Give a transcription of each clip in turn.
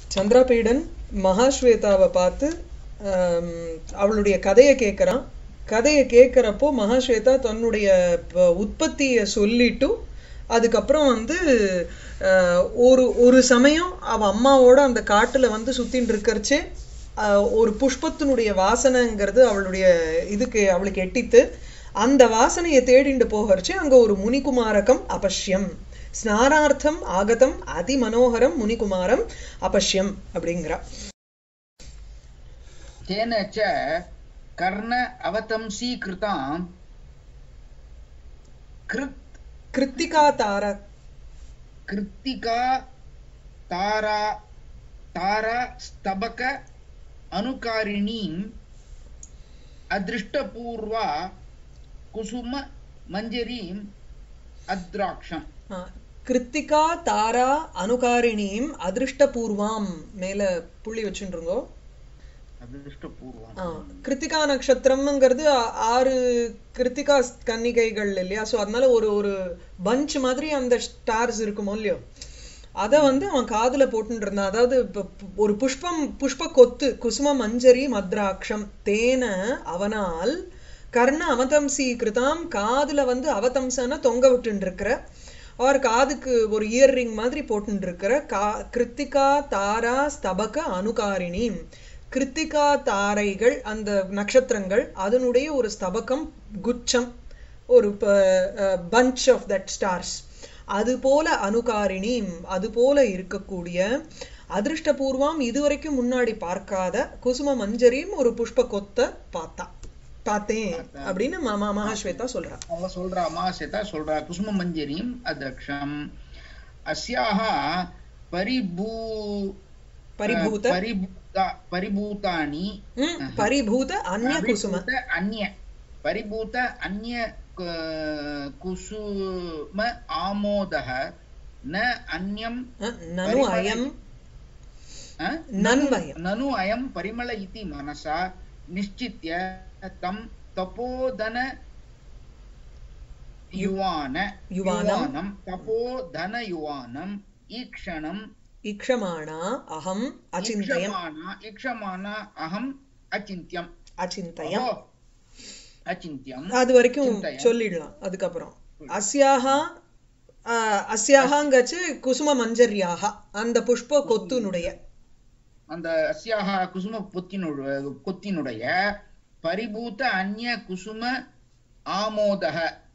சந்திராபீடன் மகாஸ்வேதாவை பார்த்து ஆம், அவளுடைய கதையை கேட்குறான் கதையை கேட்குறப்போ மகாஸ்வேதா தன்னுடைய ப- உற்பத்தியை சொல்லிட்டு அதுக்கப்புறம் வந்து ஆஹ், ஒரு ஒரு சமயம் அவ அம்மாவோட அந்த காட்டுல வந்து சுத்தின்னு இருக்கறச்சே ஆஹ், ஒரு புஷ்பத்தினுடைய வாசனைங்கிறது அவளுடைய இதுக்கு அவளுக்கு எட்டித்து அந்த வாசனையை தேடிண்டு போகிறச்சு அங்க ஒரு முனிகுமாரகம் அபஷ்யம் ஸ்நானார்த்தம் ஆகதம் அதி மனோகரம் முனிகுமாரம் அபஷ்யம் அப்படிங்கிறா तेन च कर्ण अवतंसीकृतां कृत् கிருத்திகா தாரா कृत्तिका तारा तारा स्तबक अनुकारिणीम् अदृष्टपूर्वा कुसुम मञ्जरीम् अद्राक्षम् ஆ, கிருத்திகா தாரா அனுகாரிணியும் அதிருஷ்டபூர்வாம் மேல புள்ளி வச்சுருங்கோ अदृष्टपूर्वम् ஆ, கிருத்திகா நட்சத்திரம்ங்கிறது ஆ- ஆறு கிருத்திகா கன்னிகைகள் இல்லையா ஸோ அதனால ஒரு ஒரு பஞ்ச் மாதிரி அந்த ஸ்டார்ஸ் இருக்குமோ இல்லையோ அதை வந்து அவன் காதுல போட்டுட்டு இருந்தான் அதாவது இப்ப பு- ஒரு புஷ்பம் புஷ்ப கொத்து குசும மஞ்சரி மத்ராட்சம் தேன அவனால் கர்ண அவதம்சி கிருதாம் காதுல வந்து அவதம்சன தொங்க விட்டுன்னு இருக்கிற அவர் காதுக்கு ஒரு இயர் ரிங் மாதிரி போட்டுன்னு இருக்கிற கா கிருத்திகா தாரா ஸ்தபக அனுகாரிணி கிருத்திகா தாரைகள் அந்த நட்சத்திரங்கள் அதனுடைய ஒரு ஸ்தபகம் குச்சம் ஒரு பஞ்ச் ஆஃப் தட் ஸ்டார்ஸ் அது போல அனுகாரிணி அது போல இருக்கக்கூடிய அதிருஷ்டபூர்வம் இதுவரைக்கும் முன்னாடி பார்க்காத குசும மஞ்சரியும் ஒரு புஷ்ப கொத்த பார்த்தா பார்த்தேன் அப்படின்னு மாமா மகாஸ்வேதா சொல்றா அவ சொல்றா மாசேதா சொல்றா குசும மஞ்சரியும் அத்ரக்ஷம் அஸ்யாஹ பரிபூ பரிபூத பரிபூதா பரிபூதானி ம், பரிபூத அந்நிய குசும பரிபூத அந்நிய பரிபூத அந்நிய கு- குசும ஆமோதः ந அந்யம் அஹ், நனு அயம் அ? நன்மயம் ननु अयं परिमल इति मनसा निश्चित्य तं तपोधन युवान युवानं। युवानं तपोधनयुवानम् ईक्षणम् ஈக்ஷமாணா அகம் அச்சிந்தயம் ईक्षमाणा ईक्षमाणा अहम् अचिन्त्यम् அச்சிந்தயம் अहो, अचिन्त्यम् அது வரைக்கும் சிந்தயம். சொல்லிடலாம் அதுக்கப்புறம் அஸ்யாஹா ஆஹ், அஸ்யாஹாங்கச்சு குசும மஞ்சரியாக அந்த புஷ்ப கொத்துனுடைய அந்த அஸ்யாக குசும பொத்தினுடைய கொத்தினுடைய பரிபூத அந்நிய குசும ஆமோதக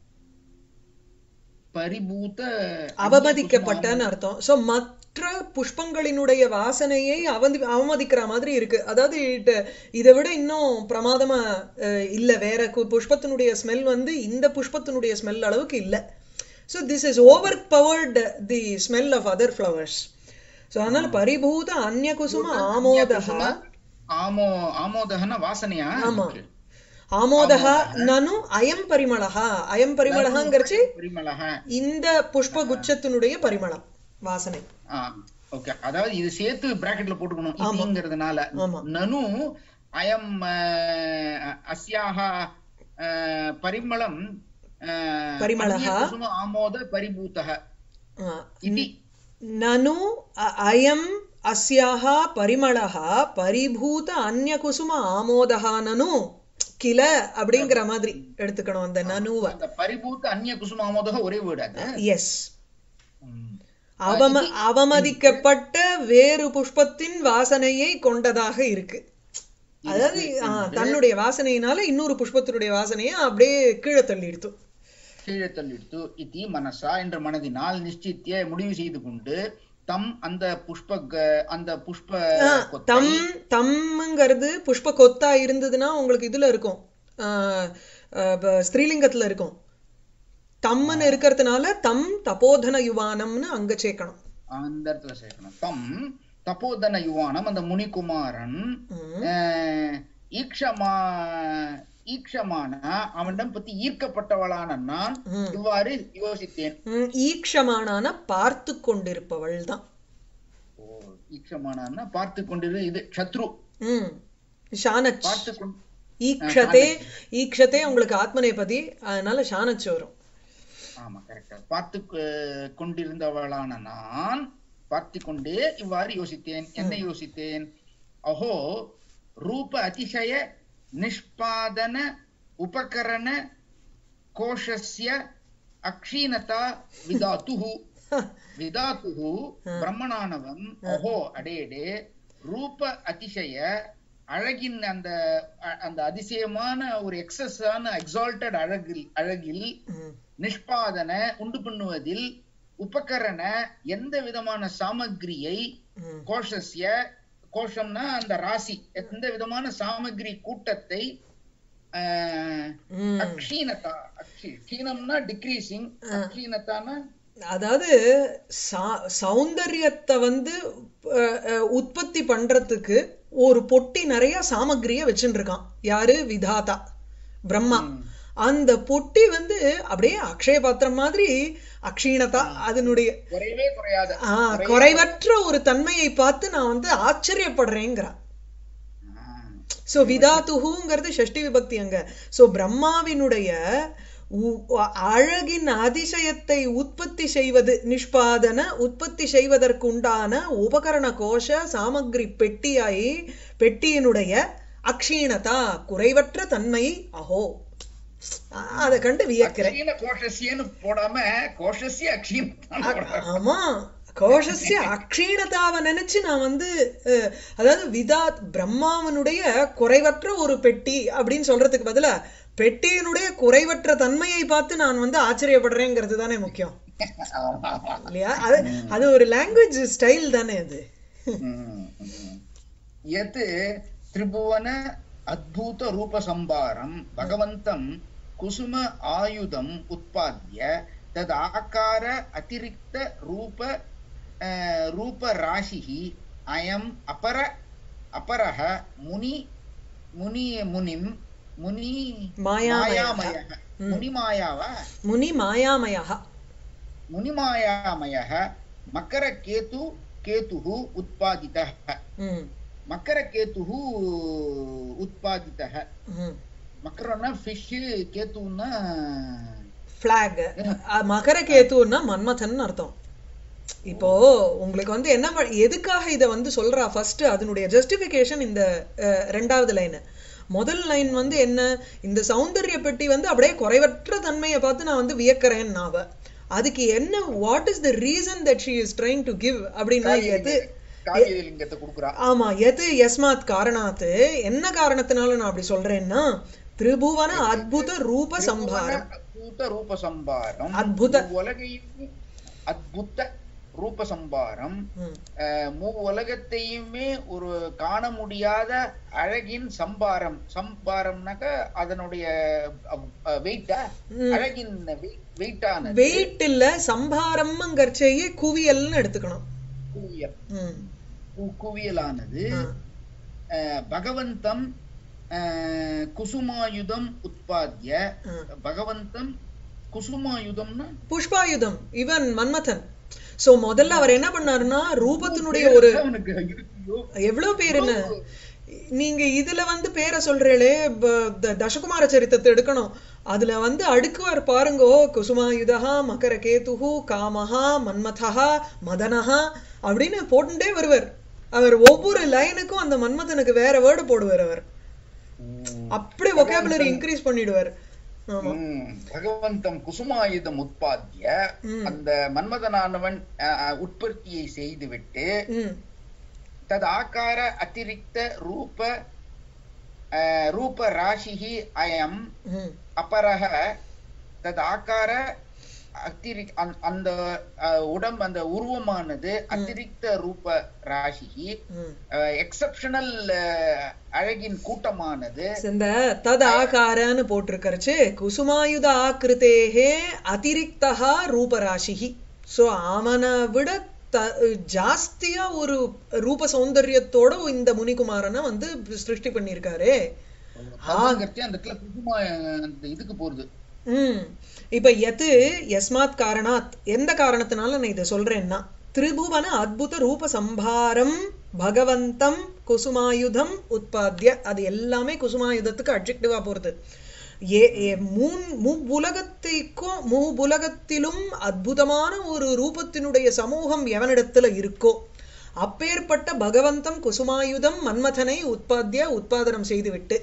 பரிபூத அந்நிய அவமதிக்கப்பட்டன்னு அர்த்தம் சோ மற்ற புஷ்பங்களினுடைய வாசனையை அவதி அவமதிக்கிற மாதிரி இருக்கு அதாவது it- இதை விட இன்னும் பிரமாதமா அஹ், இல்ல வேற கு- புஷ்பத்தினுடைய ஸ்மெல் வந்து இந்த புஷ்பத்தினுடைய ஸ்மெல் அளவுக்கு இல்ல so this is overpowered the smell of other flowers so அதனால பரிபூத அந்நிய குசும அந்நிய ஆமோதக குசும ஆமோ ஆமோதகன வாசனையா ஆமா. Okay. ஆமோதக நனு அயம் பரிமளஹா அயம் பரிமளஹாங்கிறச்சு பரிமளக இந்த புஷ்ப குச்சத்தினுடைய பரிமளம் வாசனை ஓகே அதாவது இது சேர்த்து பிராக்கெட்ல போட்டுக்கணும் ஆமா. இதுங்கிறதுனால ஆமா. நனு அயம் அஹ், அஸ்யாஹ அஹ், பரிமளம் அஹ், பரிமளः. அந்நிய குசும ஆமோத பரிபூதக ஆ, இதி நனு அ- அயம் அஸ்யாஹ பரிமளஹ பரிபூத அந்நியகுசும ஆமோதஹா நனு கில அப்படிங்கிற மாதிரி எடுத்துக்கணும் அந்த நனுவ அந்த பரிபூத்த அந்நிய குசும ஆமோதக ஒரே வீடு அது எஸ் அவம அவமதிக்கப்பட்ட வேறு புஷ்பத்தின் வாசனையை கொண்டதாக இருக்கு அதாவது ஆ, தன்னுடைய வாசனையினால இன்னொரு புஷ்பத்தினுடைய வாசனையை அப்படியே கீழே தள்ளிடுத்து கீழே தள்ளிடுத்து இத்தி மனசா என்ற மனதினால் நிச்சயித்திய முடிவு செய்து கொண்டு தம் அந்த புஷ்ப க- அந்த புஷ்ப ஆ, கொத்தை தம் தம்ங்கிறது புஷ்ப கொத்தா இருந்ததுன்னா உங்களுக்கு இதுல இருக்கும் ஆ, ஆ, ப- ஸ்திரீலிங்கத்துல இருக்கும் தம்முன்னு இருக்கிறதுனால தம் தபோதன யுவானம்னு அங்க சேர்க்கணும் அந்த இடத்துல சேர்க்கணும் தம் தபோதன யுவானம் அந்த முனிகுமாரன் ம். அஹ், ஈக்ஷமா ஈக்ஷமான அவனிடம் பத்தி ஈர்க்கப்பட்டவளான நான் ம். இவ்வாறு யோசித்தேன் ம், ஈக்ஷமானான பார்த்து கொண்டிருப்பவள் தான் ஓ ஈக்ஷமானா பார்த்து கொண்டிரு இது சத்ரு ம் ஷானச் பார்த்து கொண்டு ஈக்ஷதே ஈக்ஷதே உங்களுக்கு ஆத்மநேபதி அதனால ஷானச் வரும் ஆமா கரெக்டா பார்த்து கொ- கொண்டிருந்தவளான நான் பார்த்து கொண்டே இவ்வாறு யோசித்தேன் என்ன யோசித்தேன் அஹோ ரூப அதிசய நிஷ்பாதன உபகரண கோஷஸ்ய அக்ஷீணதா விதாத்துஹு விதாத்துஹு பிரம்மணானவன் அஹோ அடேடே ரூப அதிசய அழகின் அந்த அ- அந்த அதிசயமான ஒரு எக்ஸஸான எக்ஸால்டட் அழகில் அழகில் ம், நிஷ்பாதன உண்டு பண்ணுவதில் உபகரண எந்த விதமான சாமக்கிரியை ம், கோஷஸ்ய கோஷம்னா அந்த ராசி எந்த விதமான சாமகிரி கூட்டத்தை ஆஹ், ம். அக்ஷீணதா அக்ஷி க்ஷீணம்னா டிக்ரீசிங் அக்ஷீணத்தானா அதாவது சா- சௌந்தரியத்தை வந்து அஹ், அஹ், உற்பத்தி பண்றதுக்கு ஒரு பொட்டி நிறைய சாமக்கிரிய வச்சுட்டு இருக்கான் யாரு விதாதா பிரம்மா அந்த பொட்டி வந்து அப்படியே அக்ஷய பாத்திரம் மாதிரி அக்ஷீணதா அதனுடைய குறையவே குறையாத ஆ, குறைவற்ற ஒரு தன்மையை பார்த்து நான் வந்து ஆச்சரியப்படுறேங்கிறான் ஆஹ், சோ விதாத்துஹுங்கிறது ஷஷ்டி விபக்தி அங்க சோ பிரம்மாவினுடைய உ- அழகின் அதிசயத்தை உற்பத்தி செய்வது நிஷ்பாதன உற்பத்தி செய்வதற்கு உண்டான உபகரண கோஷ சாமக்கிரி பெட்டியாய் பெட்டியினுடைய அக்ஷீணதா குறைவற்ற தன்மை அஹோ அ- அதை கண்டு வியக்கிறேன் அக்ஷீண கோஷஸ்யன்னு போடாம கோஷஸ்ய அக்ஷீணத்தான் போடாம. ஆமா கோஷஸ்ய அக்ஷீணதாவை நினைச்சு நான் வந்து அஹ், அதாவது விதாத் பிரம்மாவனுடைய குறைவற்ற ஒரு பெட்டி அப்படின்னு சொல்றதுக்கு பதிலா பெட்டியினுடைய குறைவற்ற தன்மையை பார்த்து நான் வந்து ஆச்சரியப்படுறேங்கிறது தானே முக்கியம் ஆமா, ஆமா. இல்லையா அது அது ஒரு லாங்குவேஜ் ஸ்டைல் தானே அது ம், ம். यत् त्रिभुवन अद्भुत रूपसम्भारं भगवन्तं कुसुम आयुधम् उत्पाद्य तदाकार अतिरिक्त रूप अ, रूपराशिः अयम् अपर अपरः मुनि मुनि मुनिं मुनि मायामयः। मायामयः मुनिमाया वा முனி மாயாமயா मुनिमायामयः मकरकेतु केतुः उत्पादितः ம் मकरकेतुः उत्पादितः ம் மக்கரம்னா ஃபிஷ் கேத்துன்னா ஃபிளாக் மகர கேத்துன்னா மன்மதன் அர்த்தம் இப்போ உங்களுக்கு வந்து என்ன ப- எதுக்காக இதை வந்து சொல்றா ஃபர்ஸ்ட் அதனுடைய ஜஸ்டிஃபிகேஷன் இந்த அஹ், ரெண்டாவது லைன் முதல் லைன் வந்து என்ன இந்த சௌந்தர்ய பெட்டி வந்து அப்படியே குறைவற்ற தன்மையை பார்த்து நான் வந்து வியக்கிறேன் நாவ அதுக்கு என்ன what is the reason that she is trying to give அப்படின்னா எது காவிரி லிங்கத்தை கொடுக்குறா ஆமா எது யஸ்மாத் காரணாத்து என்ன காரணத்தினால நான் அப்படி சொல்றேன்னா திரிபுவன அத்புத ரூப சம்பாரம் அத்புத ரூப சம்பாரம் அத்புத. உலகையும் அத்புத ரூப சம்பாரம் ம் அஹ், மூ உலகத்தையுமே ஒரு காண முடியாத அழகின் சம்பாரம் சம்பாரம்னாக்க அதனுடைய வெயிட்டா ம். அழகின் வெயிட்டானது வெயிட் இல்ல சம்பாரம்ங்கிறச்சேயே குவியல்னு எடுத்துக்கணும் குவியல் ம். கு- குவியலானது ஆ. அஹ், பகவந்தம் அஹ், குசுமாயுதம் உற்பத்திய ஆ. பகவந்தம் குசுமாயுதம்னா புஷ்பாயுதம் இவன் மன்மதன் சோ முதல்ல அவர் என்ன பண்ணாருன்னா ரூபத்தினுடைய ஒரு அவனுக்கு ஐயோ, எவ்வளவு பேர் என்ன நீங்க இதுல வந்து பேரை சொல்றீங்களே ப- த- தசகுமார சரித்திரத்தை எடுக்கணும் அதுல வந்து அடுக்குவார் பாருங்கோ குசுமாயுதா மகர கேதுஹு காமஹா மன்மதஹா மதனஹா அப்படின்னு போட்டுட்டே வருவார் அவர் ஒவ்வொரு லைனுக்கும் அந்த மன்மதனுக்கு வேற வேர்டு போடுவார் அவர் அப்படி ஒகேபுலரி இன்க்ரீஸ் பண்ணிடுவார் ஆமா ம், பகவந்தம் குசுமாயுதம் உற்பத்திய ம். அந்த மன்மதனானவன் அஹ், அஹ், உற்பத்தியை செய்துவிட்டு ம் தத் ஆகார அதிரிக்த ரூப அஹ், ரூப ராசிஹி அயம் ம் அபரக தத் ஆகார அத்திரிக் அந்த- அந்த அஹ், உடம்பு அந்த உருவமானது அதிரிக்த ரூப ராசிஹி ம் எக்ஸப்ஷனல் அழகின் கூட்டமானது இந்த தத் ஆகாரன்னு போட்டிருக்கறச்சு குசுமாயுத ஆக்கிருத்தேகே அதிரிக்தா ரூபராசிஹி சோ அவனை விட த ஜாஸ்தியா ஒரு ரூப சௌந்தரியத்தோட இந்த முனிகுமாரனை வந்து சிருஷ்டி பண்ணியிருக்காரு அதுங்கிறச்சே அந்த இடத்துல குசுமா அந்த இதுக்கு போறது ம் இப்ப எது யஸ்மாத் காரணாத் எந்த காரணத்தினால நான் இதை சொல்றேன்னா திரிபுவன அத்புத ரூப சம்பாரம் பகவந்தம் குசுமாயுதம் உற்பத்திய அது எல்லாமே குசுமாயுதத்துக்கு அட்ஜெக்டிவா போறது ஏ- ஏ- மூன் முவ்வுலகத்திற்கும் மூவுலகத்திலும் அற்புதமான ஒரு ரூபத்தினுடைய சமூகம் எவனிடத்துல இருக்கோ அப்பேற்பட்ட பகவந்தம் குசுமாயுதம் மன்மதனை உற்பத்திய உத்பாதனம் செய்துவிட்டு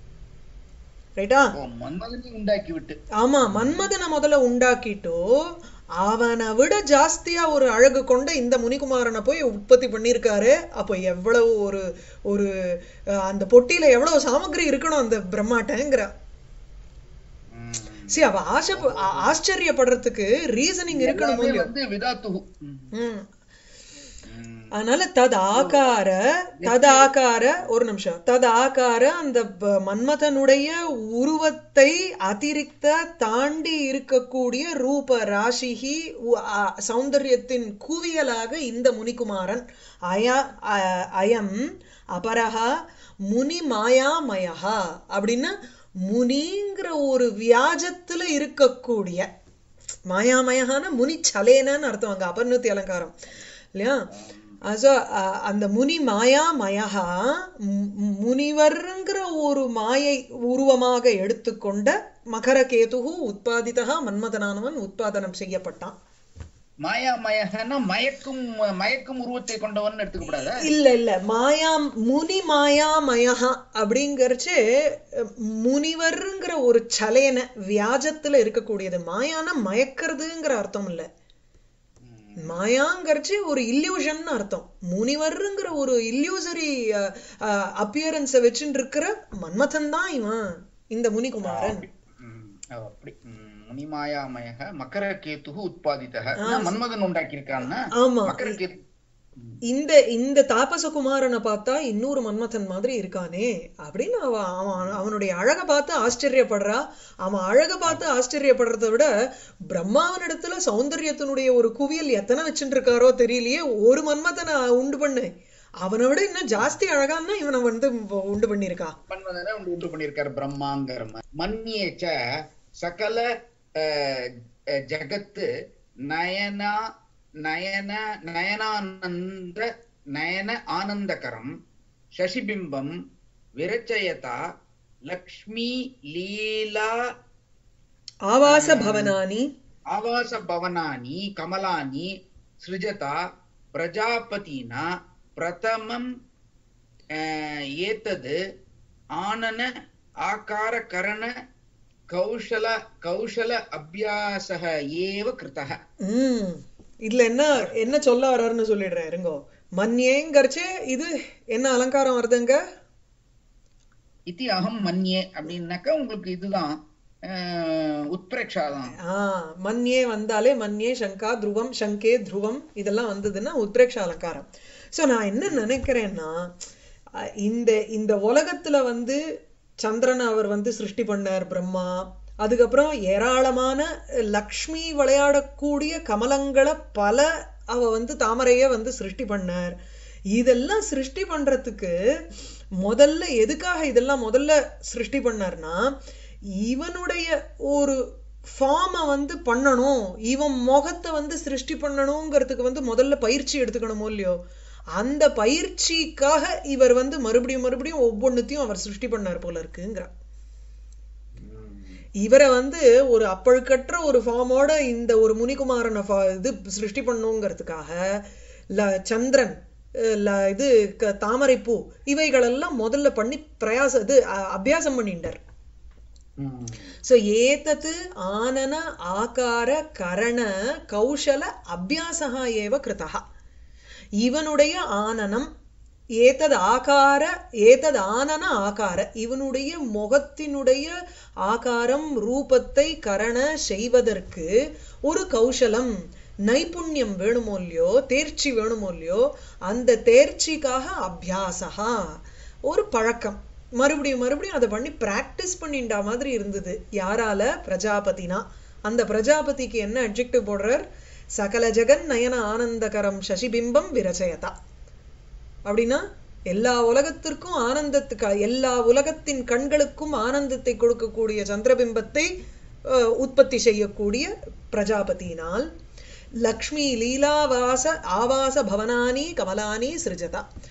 ரைட்டா ஓ, மன்மதனை உண்டாக்கி விட்டு ஆமா மன்மதனை முதல்ல உண்டாக்கிட்டோ அவனை விட ஜாஸ்தியா ஒரு அழகு கொண்ட இந்த முனிகுமாரனை போய் உற்பத்தி பண்ணியிருக்காரு அப்போ எவ்வளவு ஒரு ஒரு அஹ், அந்த பொட்டியில எவ்வளவு சாமகிரி இருக்கணும் அந்த பிரம்மாட்டங்கிற ம். சரி அவ ஆசை ஆ- ஆச்சரியப்படுறதுக்கு ரீசனிங் இருக்கணும் எல்லாமே இல்லையோ வந்து விதாத்துஹு ம். ம். ம். அதனால தத் ஆகார தத் ஆகார ஒரு நிமிஷம் தத் ஆகார அந்த ப- மன்மதனுடைய உருவத்தை அதிரிக்த தாண்டி இருக்கக்கூடிய ரூப ராசிகி உ- அ- சௌந்தரியத்தின் குவியலாக இந்த முனிகுமாரன் அய அ- அயம் அபரஹா முனி மாயாமயஹா அப்படின்னா முனிங்கிற ஒரு வியாஜத்துல இருக்கக்கூடிய மாயாமயகான முனி சலேனன்னு அர்த்தம் அங்க அபர்ணத்தி அலங்காரம் இல்லையா so, அஹ், அந்த முனி மாயாமயகா மு- முனிவர்ங்கிற ஒரு மாயை உருவமாக எடுத்துக்கொண்ட மகரகேதுகு உத்பாதிதா மன்மதனானவன் உத்பாதனம் செய்யப்பட்டான் மாயாமயகன்னா மயக்கும் மயக்கும் உருவத்தை கொண்டவன் எடுத்துக்கப்படாத இல்ல இல்ல மாயா முனி மாயாமயகா அப்படிங்கறச்சு முனிவர்ங்கிற ஒரு சலேன வியாஜத்துல இருக்கக்கூடியது மாயானா மயக்கிறதுங்கிற அர்த்தம் இல்ல மாயாங்கிறச்சு ஒரு இல்லியூஷன் அர்த்தம் முனிவர்ங்கிற ஒரு இல்லியூசரி அப்பியரன்ஸை வச்சுட்டு இருக்கிற மன்மதன் தான் இவன் இந்த முனிகுமாரன் ம், ஓ, அப்படி ம், முனிமாயாமயக மகர கேத்துகு உத்பாதித்தக மன்மதன் உண்டாக்கியிருக்கான்னா ஆமா மகர கேத்து இந்த இந்த தாபசகுமாரனை பார்த்தா இன்னொரு மன்மதன் மாதிரி இருக்கானே அப்படின்னு அவ அவன் அவனுடைய அழகை பார்த்து ஆச்சரியப்படுறா அவன் அழகை பார்த்து ஆச்சரியப்படுறதை விட பிரம்மாவனிடத்துல சௌந்தரியத்தினுடைய ஒரு குவியல் எத்தனை வச்சுட்டு இருக்காரோ தெரியலையே ஒரு மன்மதனை உண்டு பண்ணு அவனை விட இன்னும் ஜாஸ்தி அழகான்னா இவனை வந்து உண்டு பண்ணியிருக்கா மன்மதனை உண்டு உண்டு பண்ணியிருக்காரு பிரம்மாங்கிற மாதிரி. மன்யேச்ச சகல அஹ், அஹ், ஜகத்து நயனா நயன நயனானந்த நயன ஆனந்தகரம் சசிபிம்பம் விரச்சயதா லக்ஷ்மி லீலா ஆவாச பவனானி ఆవాస భవనాని కమలాని సృజత ప్రజాపతినా ప్రథమం ఆ, ఏతద్ ఆనన ఆకారకరణ కౌశల కౌశల అభ్యాస ఏవ కృతః உம் இதுல என்ன என்ன சொல்ல வர்றாருன்னு சொல்லிடுறேன் இருங்கோ மன்யேங்கரிச்சே இது என்ன அலங்காரம் வருதுங்க இது அகம் மன்யே அப்படின்னாக்கா உங்களுக்கு இதுதான் ஆஹ், உத்பிரேக்ஷா தான் ஆ மன்யே வந்தாலே மன்யே சங்கா துருவம் சங்கே துருவம் இதெல்லாம் வந்ததுன்னா உத்ரேக்ஷ அலங்காரம் சோ நான் என்ன நினைக்கிறேன்னா அஹ், இந்த இந்த உலகத்துல வந்து சந்திரன் அவர் வந்து சிருஷ்டி பண்ணார் பிரம்மா அதுக்கப்புறம் ஏராளமான லக்ஷ்மி விளையாடக்கூடிய கமலங்களை பல அவ வந்து தாமரைய வந்து சிருஷ்டி பண்ணார் இதெல்லாம் சிருஷ்டி பண்றதுக்கு முதல்ல எதுக்காக இதெல்லாம் முதல்ல சிருஷ்டி பண்ணார்னா இவனுடைய ஒரு ஃபார்மை வந்து பண்ணணும் இவன் முகத்தை வந்து சிருஷ்டி பண்ணணுங்கிறதுக்கு வந்து முதல்ல பயிற்சி எடுத்துக்கணுமோ இல்லையோ அந்த பயிற்சிக்காக இவர் வந்து மறுபடியும் மறுபடியும் ஒவ்வொன்னுத்தையும் அவர் சிருஷ்டி பண்ணார் போல இருக்குங்கிற இவரை வந்து ஒரு அப்பழுக்கற்ற ஒரு ஃபார்மோட இந்த ஒரு முனிகுமாரனை fa- இது சிருஷ்டி பண்ணுங்கிறதுக்காக ல- சந்திரன் அஹ் ல- இது க- தாமரைப்பூ இவைகளெல்லாம் முதல்ல பண்ணி பிரயாச இது அ- அபியாசம் பண்ணிட்டார் ம். ಸೊ ಏತತ್ ಆನನ ಆಕಾರ ಕರಣ ಕೌಶಲ ಅಭ್ಯಾಸಃ ಏವ ಕೃತಃ இவனுடைய ஆனனம் ஏதது ஆகார ஏதது ஆனன ஆகார இவனுடைய முகத்தினுடைய ஆகாரம் ரூபத்தை கரண செய்வதற்கு ஒரு கௌசலம் நைபுண்யம் வேணுமோ இல்லையோ தேர்ச்சி வேணுமோ இல்லையோ அந்த தேர்ச்சிக்காக அபியாசகா ஒரு பழக்கம் மறுபடியும் மறுபடியும் அதை பண்ணி பிராக்டிஸ் பண்ணிண்டா மாதிரி இருந்தது யாரால பிரஜாபதினா அந்த பிரஜாபதிக்கு என்ன அட்ஜெக்டிவ் போடுறார் சகல ஜெகன் நயன ஆனந்தகரம் சசிபிம்பம் விரச்சயதா அப்படின்னா எல்லா உலகத்திற்கும் ஆனந்தத்துக்கு எல்லா உலகத்தின் கண்களுக்கும் ஆனந்தத்தை கொடுக்கக்கூடிய சந்திரபிம்பத்தை அஹ், உற்பத்தி செய்யக்கூடிய பிரஜாபதியினால் லக்ஷ்மி லீலாவாச ஆவாச பவனானி கமலானி சிருஜதா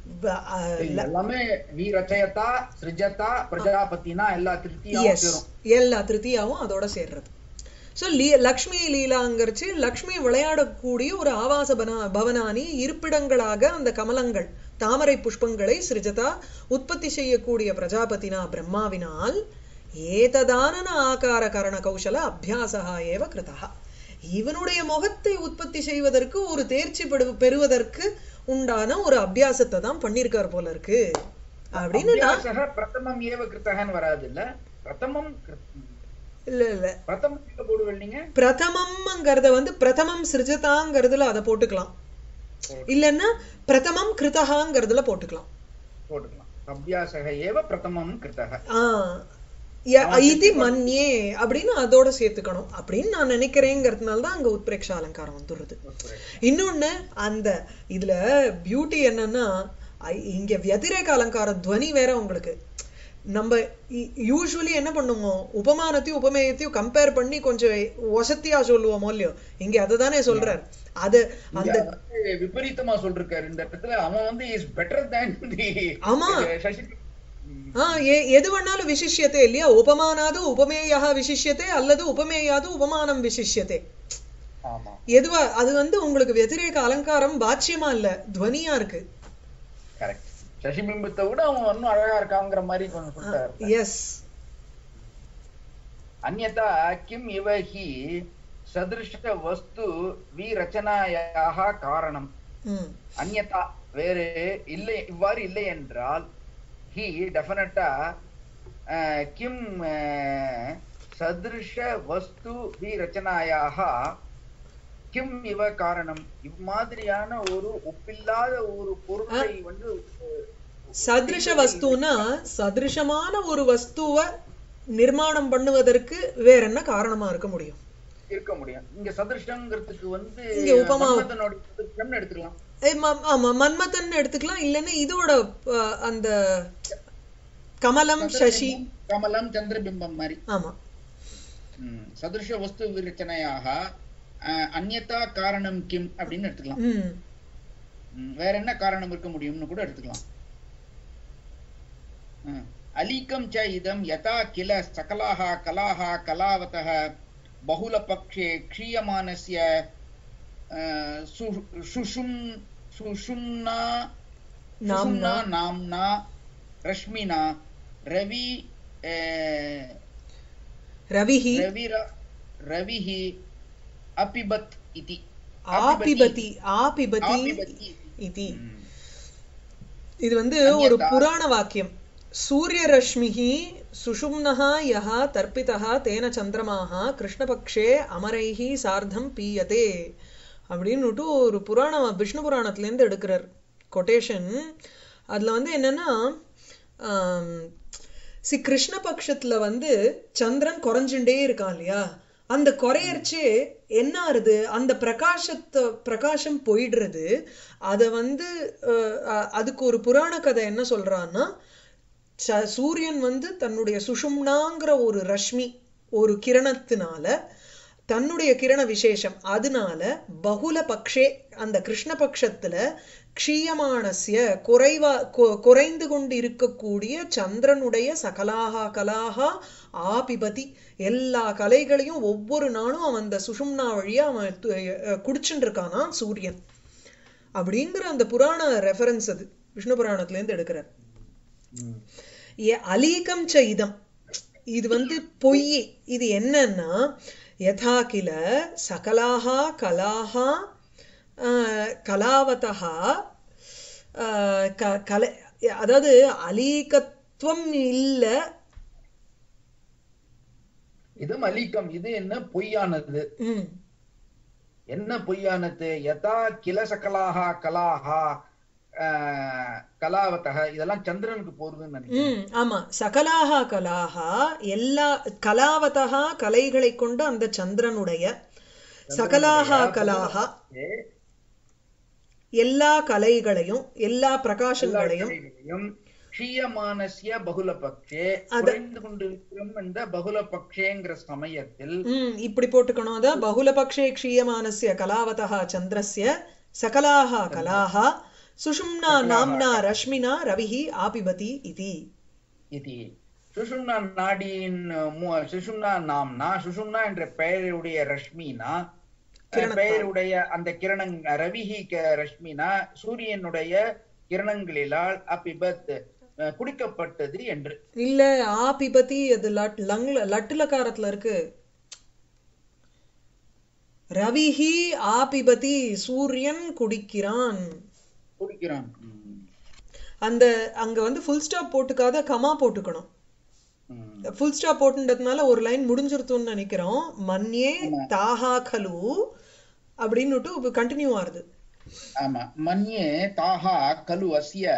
வ- அஹ், இது எல்லாமே வி ரச்சயதா சிருஜதா பிரஜாபதினா எல்லா திருப்தியும் எஸ் சேரும் எல்லா திருத்தியாவும் அதோட சேர்றது ஸோ லீ லக்ஷ்மி லீலாங்கிறச்சு லக்ஷ்மி விளையாடக்கூடிய ஒரு ஆவாச பனா பவனானி இருப்பிடங்களாக அந்த கமலங்கள் தாமரை புஷ்பங்களை சிருஜதா உற்பத்தி செய்யக்கூடிய பிரஜாபதினா பிரம்மாவினால் ஏததானன ஆகார கரண கௌசல அபியாசா ஏவ கிருதா இவனுடைய முகத்தை உற்பத்தி செய்வதற்கு ஒரு தேர்ச்சி பெடு பெறுவதற்கு உண்டான ஒரு அபியாசத்தை தான் பண்ணியிருக்கார் போல இருக்கு அப்படின்னு நான் அபியாசக பிரதமம் ஏவ கிருத்தகன்னு வராது இல்ல பிரதமம் கிருத்- இல்ல இல்ல பிரதமம் எங்க போடுவீங்க நீங்க பிரதமம்ங்கிறத வந்து பிரதமம் சிருஜதாங்கிறதுல அதை போட்டுக்கலாம் இல்லைன்னா பிரதமம் கிருதகாங்கிறதுல போட்டுக்கலாம் போட்டுக்கலாம் அபியாசக ஏவ பிரதமம் கிருத்தக ஆ ய- இது மன்யே அப்படின்னு அதோட சேர்த்துக்கணும் அப்படின்னு நான் நினைக்கிறேங்கிறதுனால தான் அங்க உத்பிரேக்ஷ அலங்காரம் வந்துடுறது இன்னொன்னு அந்த இதுல பியூட்டி என்னன்னா ஐ- இங்க வத்திரேக அலங்காரம் துவனி வேற உங்களுக்கு நம்ம யூஸ்வலி என்ன பண்ணுவோம் உபமானத்தையும் உபமேயத்தையும் கம்பேர் பண்ணி கொஞ்சம் வசத்தியா சொல்லுவோமோ இல்லையோ இங்க அதுதானே சொல்றார் அது அந்த இங்க வந்து விபரீதமா சொல்லிருக்காரு இந்த இடத்துல அவன் வந்து இஸ் பெட்டர் தேன் தி ஆமா. சசி ஆ எ- எது வேணாலும் விசிஷ்யத்தே இல்லையா உபமானாது உபமேயா விசிஷ்யத்தே அல்லது உபமேயாது உபமானம் விசிஷ்யத்தே ஆமா எதுவா அது வந்து உங்களுக்கு வத்திரேக அலங்காரம் பாட்சியமா இல்ல துவனியா இருக்கு கரெக்ட் சசிபிம்பத்தை விட அவன் இன்னும் அழகா இருக்காங்கிற மாதிரி கொஞ்சம் சொல்லிட்டாரு எஸ் अन्यथा किम् इव हि सदृशवस्तु विरचनायाः कारणम् ம் அந்யதா வேறு இல்லை இவ்வாறு இல்லை என்றால் ஹி டெஃபினட்டா கிம் அஹ், சதிருஷ வஸ்து வி ரச்சனாயாக கிம் இவ காரணம் இம்மாதிரியான ஒரு ஒப்பில்லாத ஒரு பொருளை வந்து அஹ், சதிருஷ வஸ்துனா சதிருஷமான ஒரு வஸ்துவ நிர்மாணம் பண்ணுவதற்கு வேற என்ன காரணமா இருக்க முடியும் இருக்க முடியும் இங்க சதிருஷங்கிறதுக்கு வந்து இங்க உபமா- மன்மதனோட சதிருஷம்னு எடுத்துக்கலாம் ஏய், ம- ஆமா மன்மதன் எடுத்துக்கலாம் இல்லைன்னா இதோட அஹ், அந்த கமலம் சசி கமலம் சந்திரபிம்பம் மாதிரி ஆமா ம். சதுருஷ வஸ்து விரச்சனையாக அஹ், அந்யதா காரணம் கிம் அப்படின்னு எடுத்துக்கலாம் ம் ம், வேற என்ன காரணம் இருக்க முடியும்னு கூட எடுத்துக்கலாம் ம். அலீகம் ச இதம் யதா கில சகலாः கலாः கலாவதः बहुलपक्षे क्षीयमानस्य अह, सु- सुषुम् सुषुम्ना நாம்னா सुषुम्ना नाम्ना रश्मिना रवि अह, ரவிஹி रविर रविः अपिबत् इति ஆபிபதி ஆபிபதி आपिबति இதி ம். இது வந்து ஒரு அந்யதா. புராண வாக்கியம் சூரிய ரஷ்மிஹி சுஷும்னः யः தர்ப்பிதः தேன சந்திரமாः கிருஷ்ணபக்ஷே அமரைஹி சார்த்தம் பீயதே அப்படின்னுட்டு ஒரு புராணம் விஷ்ணு புராணத்துலேருந்து எடுக்கிறார் கொட்டேஷன் அதுல வந்து என்னன்னா சி கிருஷ்ண பட்சத்துல வந்து சந்திரன் குறைஞ்சுட்டே இருக்கான் இல்லையா அந்த குறையர்ச்சே என்ன ஆறுது அந்த பிரகாசத்தை பிரகாசம் போயிடுறது அதை வந்து அஹ், அஹ், அதுக்கு ஒரு புராண கதை என்ன சொல்றான்னா ச- சூரியன் வந்து தன்னுடைய சுஷும்னாங்கிற ஒரு ரஷ்மி ஒரு கிரணத்தினால தன்னுடைய கிரண விசேஷம் அதனால பகுல பக்ஷே அந்த கிருஷ்ண பட்சத்துல க்ஷீயமானஸ்ய குறைவா கு- குறைந்து கொண்டு இருக்கக்கூடிய சந்திரனுடைய சகலாகா கலாகா ஆபிபதி எல்லா கலைகளையும் ஒவ்வொரு நாளும் அவன் அந்த சுஷும்னா வழியா அவன் து- அஹ் குடிச்சுட்டு இருக்கானா சூரியன் அப்படிங்கிற அந்த புராண ரெஃபரன்ஸ் அது விஷ்ணு புராணத்துல இருந்து எடுக்கிறார் ம். ஏ அலீகம் ச இதம் இது வந்து பொய் இது என்னன்னா யதா கில சகலாக கலாக கலாவதா ஆஹ் க- கலை அதாவது அலீகத்துவம் இல்ல இது மலிக்கம் இது என்ன பொய்யானது ம் என்ன பொய்யானது யதா கில சகலாக கலாஹா ஆஹ், கலாவதக இதெல்லாம் சந்திரனுக்கு போறதுன்னு நினைக்கிறேன் ம் ஆமா சகலாக கலாகா எல்லா கலாவதா கலைகளை கொண்ட அந்த சந்திரனுடைய சகலாக கலாகா எல்லா கலைகளையும் எல்லா பிரகாசங்களையும் கலைகளையும் க்ஷீயமானஸ்ய பகுல பக்ஷே அத- குறைந்து கொண்டிருக்கும் இந்த பகுல பக்ஷேங்கிற சமயத்தில் ம் இப்படி போட்டுக்கணும் அதான் பகுலபக்ஷே க்ஷீயமானஸ்ய கலாவதா சந்திரஸ்ய சகலாக கலாக சுஷும்னா நாம்னா ரஷ்மினா ரவிஹி ஆபிபதி இதி இது சுஷும்னா நாடியின் மு- சுஷும்னா நாம்னா சுஷும்னா என்ற பெயருடைய ரஷ்மினா அஹ், கிரணத்தால். பெயருடைய அந்த கிரணங் ரவிஹி க- ரஷ்மினா சூரியனுடைய கிரணங்களிலால் அபிபத் அஹ், குடிக்கப்பட்டது என்று இல்ல ஆபிபதி அது லட் லங்ல லட்டுலகாரத்துல இருக்கு ரவிஹி ஆபிபதி சூரியன் குடிக்கிறான் குடிக்கிறான் ம். அந்த அங்க வந்து ஃபுல் ஸ்டாப் போட்டுக்காத கமா போட்டுக்கணும் ம். ஃபுல் ஸ்டாப் போட்டுன்றதுனால ஒரு லைன் முடிஞ்சிருத்தும்னு நினைக்கிறோம் மன்யே தாஹா கலு அப்படின்னு கண்டினியூ ஆகுது ஆமா மன்யே தாஹா கலு அஸ்ய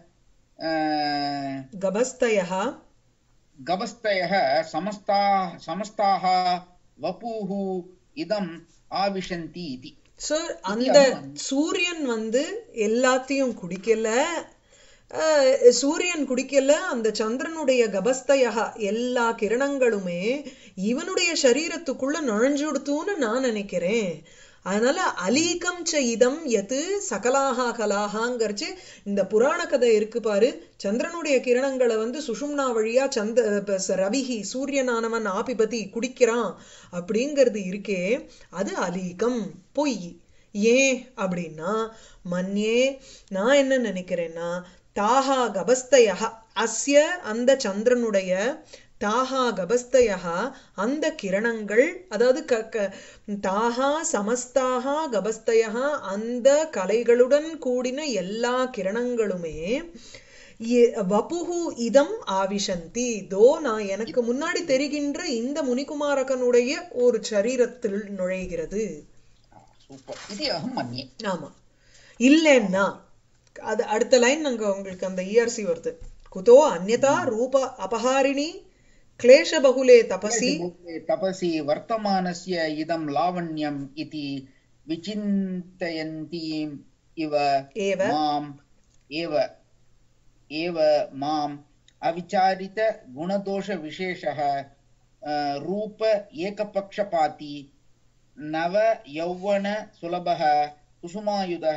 அஹ், கபஸ்தயா गवस्तयः समस्ता समस्ताः वपुः இதம் ஆவிஷந்தி இதி சோ அந்த சூரியன் வந்து எல்லாத்தையும் குடிக்கல அஹ், சூரியன் குடிக்கல அந்த சந்திரனுடைய கபஸ்தயா எல்லா கிரணங்களுமே இவனுடைய சரீரத்துக்குள்ள நுழைஞ்சுடுத்துன்னு நான் நினைக்கிறேன் அதனால அலீகம் ச இதம் எது சகலாஹா கலாஹாங்கிறச்சு இந்த புராண கதை இருக்கு பாரு சந்திரனுடைய கிரணங்களை வந்து சுஷும்னா வழியா சந்த ப- ச- ரவிஹி சூரியனானவன் ஆபிபதி குடிக்கிறான் அப்படிங்கிறது இருக்கே அது அலீகம் பொய் ஏன் அப்படின்னா மன்யே நான் என்ன நினைக்கிறேன்னா தாஹா கபஸ்தயா அஸ்ய அந்த சந்திரனுடைய தாஹா கபஸ்தயா அந்த கிரணங்கள் அதாவது க க தாஹா சமஸ்தாஹா கபஸ்தயா அந்த கலைகளுடன் கூடின எல்லா கிரணங்களுமே எ- வபுகு இதம் ஆவிஷந்தி தோ நான் எனக்கு முன்னாடி தெரிகின்ற இந்த முனிகுமாரகனுடைய ஒரு சரீரத்தில் நுழைகிறது சூப்பர் இது அகம் மன்யே ஆமா இல்லைன்னா அது அடுத்த லைன் நாங்க உங்களுக்கு அந்த இஆர்சி வருது குதோ அந்யதா ரூப அபஹாரிணி கிளேஷ பகுலே தபசி தபசி வர்த்தமானஸ்ய இதம் லாவண்யம் இதி விசிந்தயந்தீம் இவ ஏவ மாம் ஏவ ஏவ மாம் அவிச்சாரித குணதோஷ விசேஷः அஹ், ரூப ஏகபக்ஷபாதி நவ யௌவன சுலபः குசுமாயுதः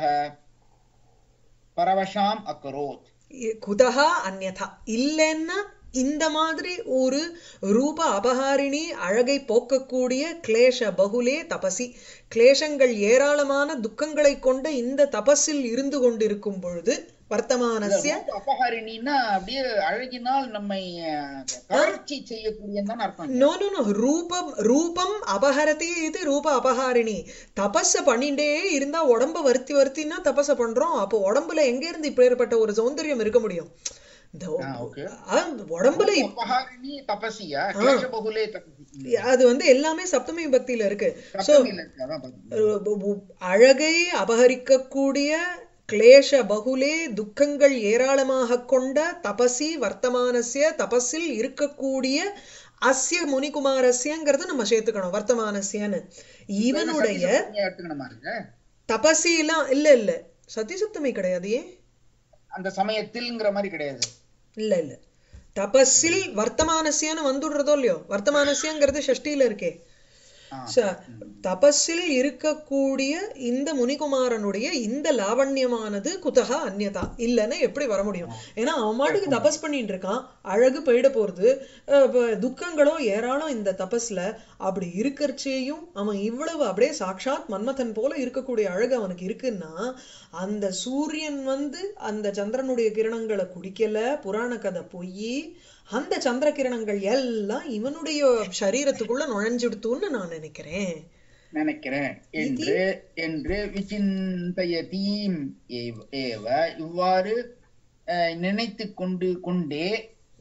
பரவஷாம் அக்கரோத் குதஹா அந்யதா இல்லைன்னா இந்த மாதிரி ஒரு ரூப அபகாரிணி அழகை போக்கக்கூடிய கிளேஷ பகுலே தபசி கிளேஷங்கள் ஏராளமான துக்கங்களை கொண்ட இந்த தபஸில் இருந்து கொண்டிருக்கும் பொழுது வர்த்தமானஸ்ய ரூப அபஹாரிணின்னா அப்படியே அழகினால் நம்மை அஹ், கவர்ச்சி செய்யக்கூடியதான் அர்த்தம் நோ நோ நோ ரூபம் ரூபம் அபஹரதி இது ரூப அபஹாரிணி தபஸ பண்ணிட்டே இருந்தா உடம்ப வருத்தி வருத்தினா தபஸ பண்றோம் அப்போ உடம்புல எங்க இருந்து இப்பேற்பட்ட ஒரு சௌந்தரியம் இருக்க முடியும் இந்த ஒ- ஆ, okay. ஆ, உடம்புல இப்- அபஹாரிணி தபசியா கிளேஷ பகுலே தபசி அது வந்து எல்லாமே சப்தமி பக்தியில இருக்கு சோ சப்தமில இருக்கு, அதான் பாத்தீங்க. அழகை அபகரிக்கக்கூடிய கிளேஷ பகுலே துக்கங்கள் ஏராளமாக கொண்ட தபசி வர்த்தமானஸ்ய தபஸில் இருக்கக்கூடிய அஸ்ய முனிகுமாரஸ்யங்கிறத நம்ம சேர்த்துக்கணும் வர்த்தமானஸ்யன்னு இவனுடைய சத்தியசப்தமியா எடுத்துக்கணுமா இருக்கு தபசிலாம் இல்ல இல்ல சத்தியசப்தமி கிடையாது ஏன் அந்த சமயத்தில்ங்கிற மாதிரி கிடையாது இல்ல இல்ல தபஸில் வர்த்தமானஸ்யன்னு வந்துடுறதோ இல்லையோ வர்த்தமானஸ்யங்கிறது ஷஷ்டியில இருக்கே ஆ, ச- தபஸில் இருக்கக்கூடிய இந்த முனிகுமாரனுடைய இந்த லாவண்யமானது குதகா அந்யதா இல்லைன்னா எப்படி வர முடியும் ஏன்னா அவன் மாட்டுக்கு தபஸ் பண்ணிட்டு இருக்கான் அழகு போயிட போறது அஹ் இப்ப துக்கங்களோ ஏராளம் இந்த தபஸ்ல அப்படி இருக்கறச்சேயும் அவன் இவ்வளவு அப்படியே சாட்சாத் மன்மதன் போல இருக்கக்கூடிய அழகு அவனுக்கு இருக்குன்னா அந்த சூரியன் வந்து அந்த சந்திரனுடைய கிரணங்களை குடிக்கல புராண கதை பொய் அந்த சந்திர கிரணங்கள் எல்லாம் இவனுடைய சரீரத்துக்குள்ள நுழைஞ்சுடுத்துன்னு நான் நினைக்கிறேன் நினைக்கிறேன் என்று என்று விசிந்தயதீம் ஏவ- ஏவ இவ்வாறு அஹ், நினைத்துக் கொண்டு கொண்டே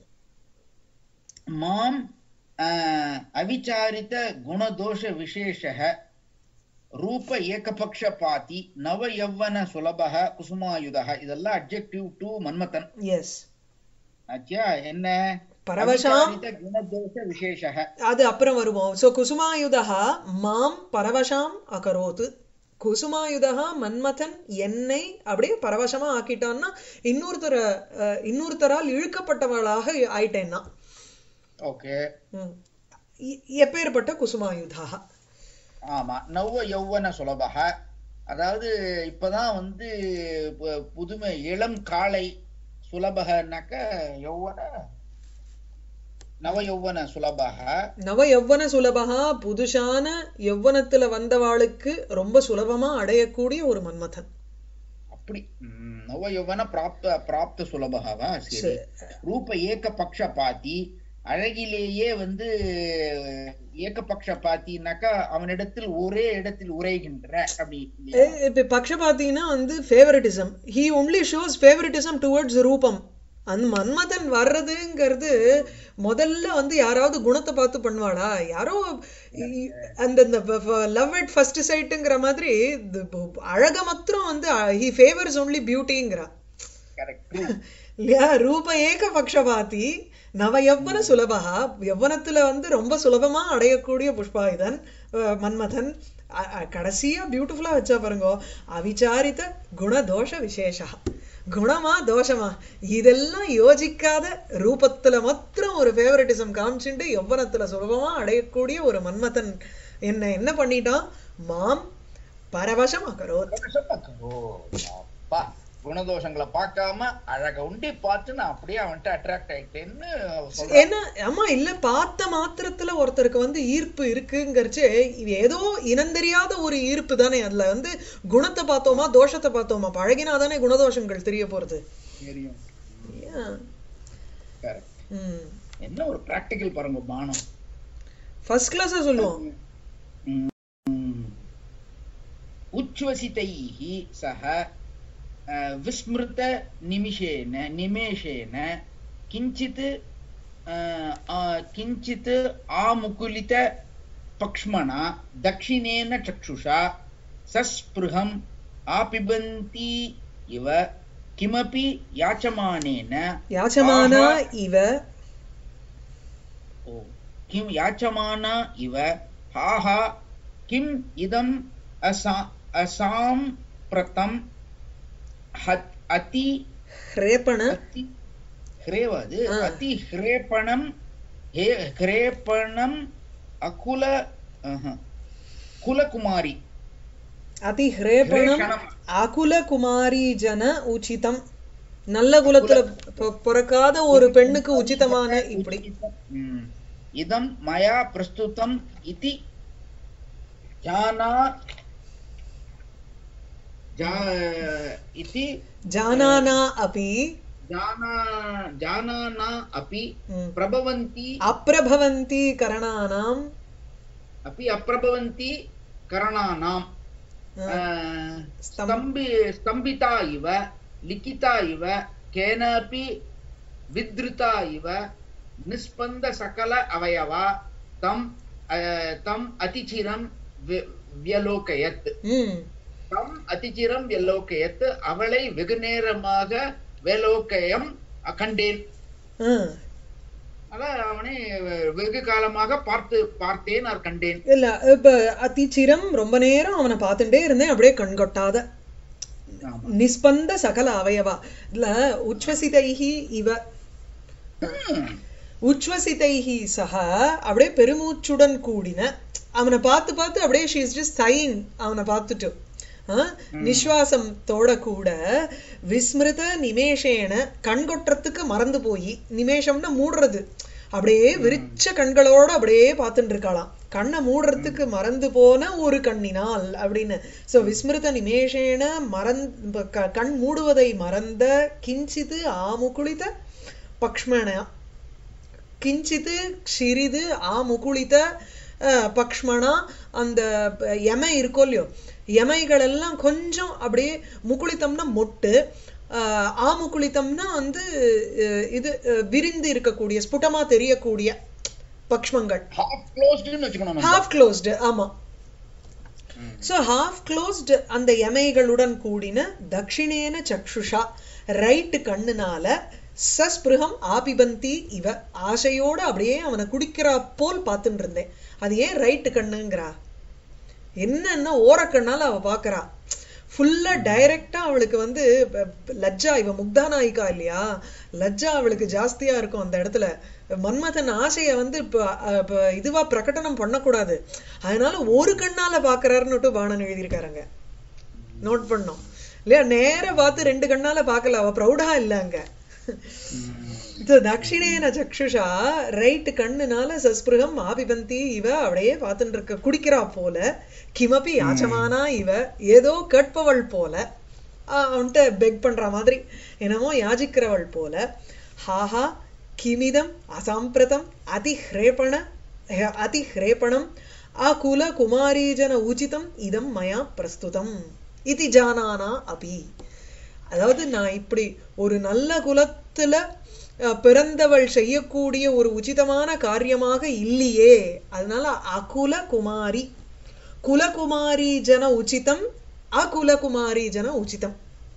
மாம் அஹ், அவிச்சாரித குணதோஷ விசேஷः ரூப ஏகபக்ஷபாதி நவ யவ்வன சுலபக குசுமாயுதக இதெல்லாம் அப்ஜெக்டிவ் டு மன்மதன் எஸ் ஆச்சியா என்ன பரவசாம் அவிச்சாரித குணதோஷ விசேஷः அது அப்புறம் வருவோம் சோ குசுமாயுதா மாம் பரவசாம் அகரோத் குசுமாயுதா மன்மதன் என்னை அப்படியே பரவசமா ஆக்கிட்டான்னா இன்னொருத்தர அஹ், இன்னொருத்தரால் இழுக்கப்பட்டவளாக ஆயிட்டேன்னா ஓகே ம். எ- எப்பேற்பட்ட குசுமாயுதா ஆமா நவ யௌவன சுலபக அதாவது இப்பதான் வந்து பு- புதுமை இளம் காளை சுலபகனாக்க யௌவன நவ யௌவன சுலபக நவ யவ்வன சுலபகா புதுசான யவ்வனத்துல வந்தவாளுக்கு ரொம்ப சுலபமா அடையக்கூடிய ஒரு மன்மதன் அப்படி ம், நவ யௌவன பிராப்த பிராப்த சுலபகவா சரி ரூப ஏக பக்ஷபாதி அழகிலேயே வந்து ஏக பக்ஷபாத்தினாக்கா அவனிடத்தில் ஒரே இடத்தில் உரைகின்ற அப்படி இல்லையா? ஏ- இப்ப பக்ஷபாத்தினா வந்து favouritism he only shows favouritism towards ரூபம் அந்த மன்மதன் வர்றதுங்கிறது முதல்ல வந்து யாராவது குணத்தை பார்த்து பண்ணுவாளா யாரோ இ- அந்த இந்த லவ் அட் ஃபர்ஸ்ட் சைட்டுங்கிற மாதிரி இது ப- அழக மாத்திரம் வந்து ஹி ஃபேவர்ஸ் ஒன்லி பியூட்டிங்கிறா Correct, true. இல்லையா ரூப ஏக பக்ஷபாதி நவ யவ்வன சுலபகா யவ்வனத்துல வந்து ரொம்ப சுலபமா அடையக்கூடிய புஷ்பாயுதன் அஹ், மன்மதன் அ- அ- கடைசியா பியூட்டிஃபுல்லா வச்சா பாருங்க அவிச்சாரித குணதோஷ விசேஷா குணமா தோஷமா இதெல்லாம் யோசிக்காத ரூபத்துல மாத்திரம் ஒரு ஃபேவரட்டிசம் காமிச்சுட்டு யவ்வனத்துல சுலபமா அடையக்கூடிய ஒரு மன்மதன் என்ன என்ன பண்ணிட்டான் மாம் பரவசமாக்கரோத் ஓ, அப்பா குணதோஷங்களை பார்க்காம அழக உண்டி பார்த்து நான் அப்படியே அவன்கிட்ட அட்ராக்ட் ஆயிட்டேன்னு சொல்றேன் ஏன்னா ஆமா இல்ல பார்த்த மாத்திரத்துல ஒருத்தருக்கு வந்து ஈர்ப்பு இருக்குங்கிறச்சு இது ஏதோ இனந்தெரியாத ஒரு ஈர்ப்பு தானே அதுல வந்து குணத்தை பார்த்தோமா தோஷத்தை பார்த்தோமா பழகினா தானே குணதோஷங்கள் தெரிய போறது தெரியும் Yeah. Correct. ம் என்ன ஒரு பிராக்டிக்கல் பாருங்க பானம் ஃபர்ஸ்ட் கிளாஸா சொல்லுவோம் उच्छ्वसितैः सह अ, विस्मृतनिमिषेण निमेषेण किञ्चित् अ, आ, किञ्चित् आमुकुलितपक्ष्मणा दक्षिणेन चक्षुषा सस्पृहम् आपिबन्ती इव किमपि याचमानेन யாச்சமானா ஆஹா. இவ ओ, किं याचमाना इव हा हा किम् इदम् असा असाम्प्रतं हत् अति ஹ்ரேபண अति ह्रेवद् ஆ. अति ह्रेपणं हे ह्रेपणम् अकुल अह, कुलकुमारी அதி ஹ்ரேபணம் ஹ்ரேஷணம். அகுல குமாரி ஜன உச்சிதம் நல்ல குலத்துல பொ- பிறக்காத ஒரு பெண்ணுக்கு உச்சிதமான இப்படி ம். இதம் மயா பிரஸ்துதம் இதி ஜானா ஜா- இதி ஜானானா அபி जाना जानाना अपि ம். प्रभवन्ति அப்பிரபவந்தி கரணானாம் अपि अप्रभवन्ति करणानाम् ஆ, अ, स्तम्- स्तम्भि स्तम्भिता इव लिखिता इव केनापि विधृता इव निस्पन्दसकल अवयवा तम् अ, तम् अतिचिरं व्य- व्यलोकयत् ம் தம் அதிச்சிரம் வெல்லோக்கயத் அவளை வெகு நேரமாக வேலோக்கயம் கண்டேன் ஆ. அதான் அவனை வெகு காலமாக பார்த்து பார்த்தேன் நான் கண்டேன் இல்ல இப்ப அதிச்சிரம் ரொம்ப நேரம் அவனை பார்த்துட்டே இருந்தேன் அப்படியே கண்கொட்டாத ஆமா. நிஸ்பந்த சகல அவயவா இல்ல உச்வசிதைஹி இவ ம். உச்வசிதைஹி சக அப்படியே பெருமூச்சுடன் கூடின அவனை பார்த்து பார்த்து அப்படியே ஷீ இஸ் ஜஸ்ட் சைங் அவனை பார்த்துட்டு ஆ? நிஸ்வாசத்தோட கூட விஸ்மிருத நிமேஷேன கண்கொட்டுறதுக்கு மறந்து போய் நிமேஷம்னா மூடுறது அப்படியே விரிச்ச கண்களோட அப்படியே பார்த்துட்டு இருக்காளாம் கண்ணை மூடுறதுக்கு மறந்து போன ஒரு கண்ணினால் அப்படின்னு சோ விஸ்மிருத நிமேஷேன மறந் க- கண் மூடுவதை மறந்த கிஞ்சிது ஆமுகுளித பக்ஷ்மண கிஞ்சித்து சிறிது ஆ முகுளித்த அஹ், பக்ஷ்மணா அந்த ப- எமை இருக்கோ இல்லையோ எமைகள் எல்லாம் கொஞ்சம் அப்படியே முகுளித்தம்னா மொட்டு அஹ், ஆ முகுளித்தம்னா வந்து அஹ், இது அஹ், விரிந்து இருக்கக்கூடிய ஸ்புடமா தெரியக்கூடிய பக்ஷ்மங்கள் half closedன்னு வச்சுக்கணும் நம்ம. ஹாஃப் க்ளோஸ்டு ஆமா ம். ஸோ ஹாஃப் க்ளோஸ்டு அந்த எமைகளுடன் கூடின தக்ஷிணேன சக்ஷுஷா ரைட்டு கண்ணுனால சஸ்பிருகம் ஆபிபந்தி இவ ஆசையோட அப்படியே அவனை குடிக்கிறா போல் பார்த்துட்டு இருந்தேன் அது ஏன் ரைட்டு கண்ணுங்கிறா என்னன்னா ஓரக்கண்ணால அவ பார்க்கறா ஃபுல்லா டைரக்டா அவளுக்கு வந்து ப- ப- லஜ்ஜா இவ முக்தா நாயிகா இல்லையா லஜ்ஜா அவளுக்கு ஜாஸ்தியா இருக்கும் அந்த இடத்துல மன்மதன் ஆசைய வந்து இப்ப அஹ், இப்ப இதுவா பிரகடனம் பண்ணக்கூடாது அதனால ஒரு கண்ணால பாக்குறாருன்னுட்டு பாணன் எழுதியிருக்காருங்க நோட் பண்ணோம் இல்லையா நேர பார்த்து ரெண்டு கண்ணால பார்க்கல அவ ப்ரௌடா இல்ல அங்க இது தட்சிணேன சக்ஷுஷா ரைட் கண்ணுனால சஸ்பிருகம் ஆபிபந்தி இவ அப்படியே பார்த்துட்டு இருக்க குடிக்கிறா போல கிமபி யாச்சமானா இவ ஏதோ கேட்பவள் போல ஆஹ் அவன்கிட்ட பெக் பண்ற மாதிரி என்னமோ யாசிக்கிறவள் போல ஹாஹா கிமிதம் அசாம்பிரதம் அதிஹ்ரேபண ஹ- அதிஹ்ரேபணம் ஆகுல குமாரீஜன உச்சிதம் இதம் மயா பிரஸ்துதம் இது ஜானானா அபி அதாவது நான் இப்படி ஒரு நல்ல குலத்துல அஹ், பிறந்தவள் செய்யக்கூடிய ஒரு உச்சிதமான காரியமாக இல்லையே அதனால அகுல குமாரி குலகுமாரி ஜன உச்சிதம் அகுலகுமாரி ஜன உச்சிதம்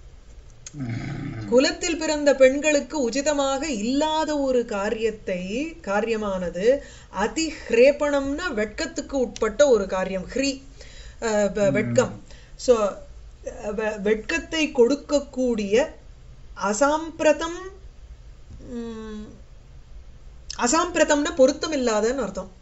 குலத்தில் பிறந்த பெண்களுக்கு உச்சிதமாக இல்லாத ஒரு காரியத்தை காரியமானது அதி ஹ்ரேபணம்னா வெட்கத்துக்கு உட்பட்ட ஒரு காரியம் ஹ்ரீ அஹ், வெ- வெட்கம் ஸோ வெட்கத்தை கொடுக்கக்கூடிய அசாம்பிரதம் உம், அசாம்பிரதம்னா பொருத்தம் இல்லாதன்னு அர்த்தம்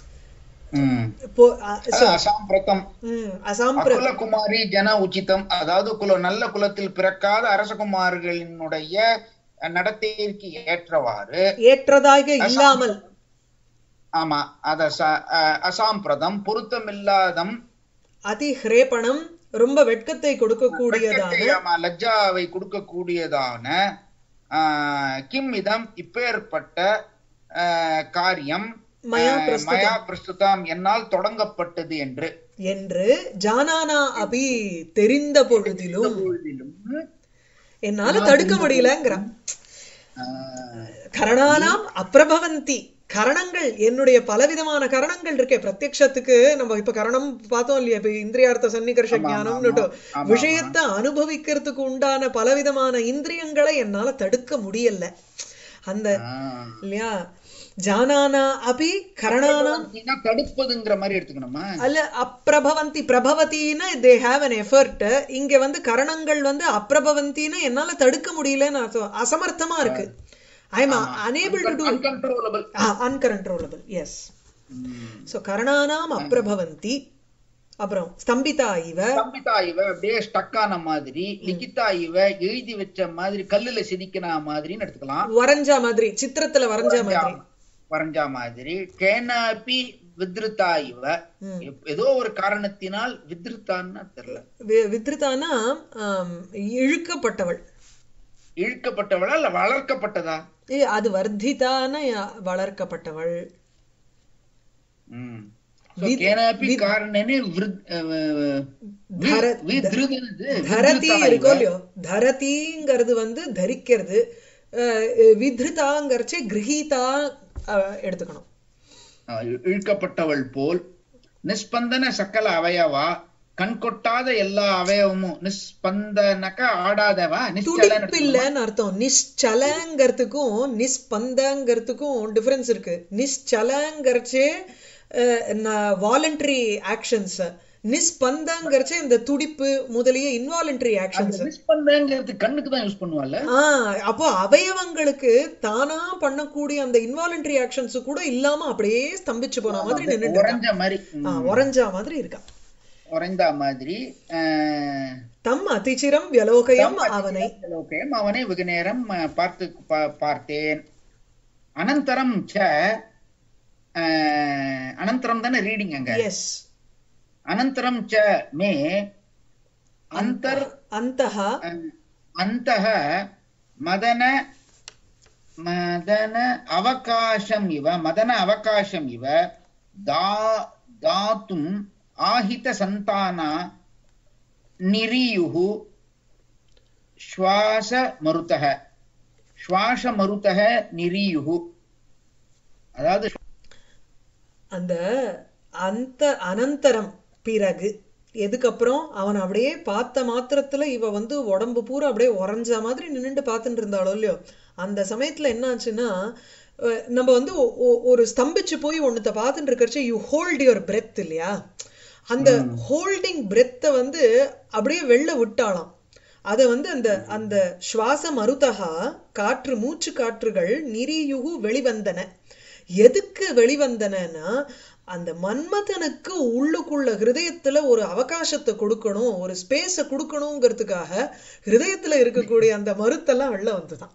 பொ- அ- so, அசாம்பிரதம் உம், அசாம்பிர அகுல குமாரி ஜன உச்சிதம் அதாவது குல நல்ல குலத்தில் பிறக்காத அரசகுமார்களினுடைய நடத்தைக்கு ஏற்றவாறு ஏற்றதாக இல்லாமல் ஆமா அத ச- அஹ், அசாம்பிரதம் பொருத்தமில்லாதம் அதி ஹ்ரேபணம் ரொம்ப வெட்கத்தை கொடுக்கக்கூடியதான வெட்கத்தை, ஆமா, லஜ்ஜாவை கொடுக்கக்கூடியதான ஆஹ், கிம் இதம் இப்பேற்பட்ட ஆஹ், காரியம் மயா ஆஹ், பிரஸ்துதம். மயா பிரஸ்துதம் என்னால் தொடங்கப்பட்டது என்று என்று ஜானானா அபி தெரிந்த பொழுதிலும் பொழுதிலும் என்னால தடுக்க முடியலங்கிறான் ஆஹ், கரணானாம் அப்பிரபவந்தி கரணங்கள் என்னுடைய பலவிதமான கரணங்கள் இருக்கே பிரத்யக்ஷத்துக்கு நம்ம இப்ப கரணம் பார்த்தோம் இல்லையா இப்ப இந்திரியார்த்த சன்னிகர்ஷ ஆமா, ஞானம்னுட்டு ஆமா, ஆமா, விஷயத்தை அனுபவிக்கிறதுக்கு உண்டான பலவிதமான இந்திரியங்களை என்னால தடுக்க முடியல அந்த ஆஹ். இல்லையா ஜானானா அபி கரணானாம் அப்படின்னா தடுப்பதுங்கிற மாதிரி எடுத்துக்கணுமா அல்ல அப்பிரபவந்தி பிரபவத்தின்னா தே ஹேவ் an எஃபர்ட் இங்க வந்து கரணங்கள் வந்து அப்பிரபவந்தின்னா என்னால தடுக்க முடியலன்னு அர்த்தம் அசமர்த்தமா இருக்கு I am unable to do uncontrollable uncontrollable yes so கரணானாம் அப்பிரபவந்தி அப்புறம் ஸ்தம்பிதா இவ சம்பிதா இவ அப்படியே ஸ்டக் ஆன மாதிரி லிகிதா இவ எழுதி வச்ச மாதிரி கல்லுல செதுக்கின மாதிரின்னு எடுத்துக்கலாம் வரைஞ்ச மாதிரி சித்திரத்துல வரைஞ்ச மாதிரி வரைஞ்சா மாதிரி கேனாபி வித்ருதா இவ ம். ஏதோ ஒரு காரணத்தினால் வித்ருத்தான்னு தெரியல வி- வித்ருதானா ஆம், இழுக்கப்பட்டவள் இழுக்கப்பட்டவளா இல்ல வளர்க்கப்பட்டதா ஏ, அது வர்த்திதான வளர்க்கப்பட்டவள் ம் So, வித்- கேனாபி வித்- காரணனே விருத்- அஹ், வி- தர- வித்ருதனது, தரதி வித்ருதா இருக்கோ இவ. இல்லையோ தரதிங்கிறது வந்து தரிக்கிறது அஹ், வித்ருதாங்கிறச்சே கிரகீதா அஹ், எடுத்துக்கணும் அஹ், இ- இழுக்கப்பட்டவள் போல் நிஸ்பந்தன சக்கல அவயவா கண் கொட்டாத எல்லா அவயவமும் நிஸ்பந்தனக்க ஆடாதவா நிశ్చலன்னு துடிப்பில்லைன்னு அர்த்தம் நிశ్చலங்கிறதுக்கும் நிஸ்பந்தங்கிறதுக்கும் டிஃபரன்ஸ் இருக்கு நிశ్చலங்கிறச்சே வாலண்டரி ஆக்ஷன்ஸ் நிஸ்பந்தங்கிறச்சே இந்த துடிப்பு முதலிய இன்வாலண்டரி ஆக்ஷன்ஸ் நிஸ்பந்தங்கிறது கண்ணுக்கு தான் யூஸ் பண்ணுவாள்ல ஆஹ் அப்போ அவயவங்களுக்கு தானா பண்ணக்கூடிய அந்த இன்வாலண்டரி ஆக்ஷன்ஸ் கூட இல்லாம அப்படியே ஸ்தம்பிச்சு போன மாதிரி நின்னுட்டு இருக்கா. உறைஞ்ச மாதிரி ம், ஆஹ் உறைஞ்சா மாதிரி இருக்கா உறைந்த மாதிரி அஹ், தம் அதிச்சிரம் வியலோகயம் அவனை லோகயம் அவனை வெகு நேரம் அஹ், பார்த்து பா- பார்த்தேன் அனந்தரம் ச அஹ், அனந்தரம் தானே ரீடிங் அங்க எஸ் அனந்தரம் ச மே அந்தர் அந்தஹ अन्तः मदन मदन अवकाशम् इव मदन अवकाशम् इव दा दातुम् आहितसन्ताना निरीयुः श्वासमरुतः श्वासमरुतः निरीयुः அதாவது அந்த அந்த அனந்தரம் பிறகு எதுக்கப்புறம் அவன் அப்படியே பார்த்த மாத்திரத்துல இவ வந்து உடம்பு பூரா அப்படியே உறைஞ்ச மாதிரி நின்னுட்டு பார்த்துட்டு இருந்தாளோ இல்லையோ அந்த சமயத்துல என்ன ஆச்சுன்னா அஹ் நம்ம வந்து ஒ- ஒ- ஒரு ஸ்தம்பிச்சு போய் ஒண்ணுத்த பார்த்துட்டு இருக்கிறச்சே யூ ஹோல்ட் யுவர் பிரெத் இல்லையா அந்த ஹோல்டிங் பிரெத்தை வந்து அப்படியே வெளில விட்டாளாம் அத வந்து அந்த அந்த சுவாச மருதகா காற்று மூச்சு காற்றுகள் நிரியுகு வெளிவந்தன எதுக்கு வெளிவந்தனன்னா அந்த மன்மதனுக்கு உள்ளுக்குள்ள ஹிருதயத்துல ஒரு அவகாசத்தை கொடுக்கணும் ஒரு ஸ்பேஸ கொடுக்கணுங்கிறதுக்காக ஹிருதயத்துல இருக்கக்கூடிய அந்த மருத்தெல்லாம் வெளில வந்துதான்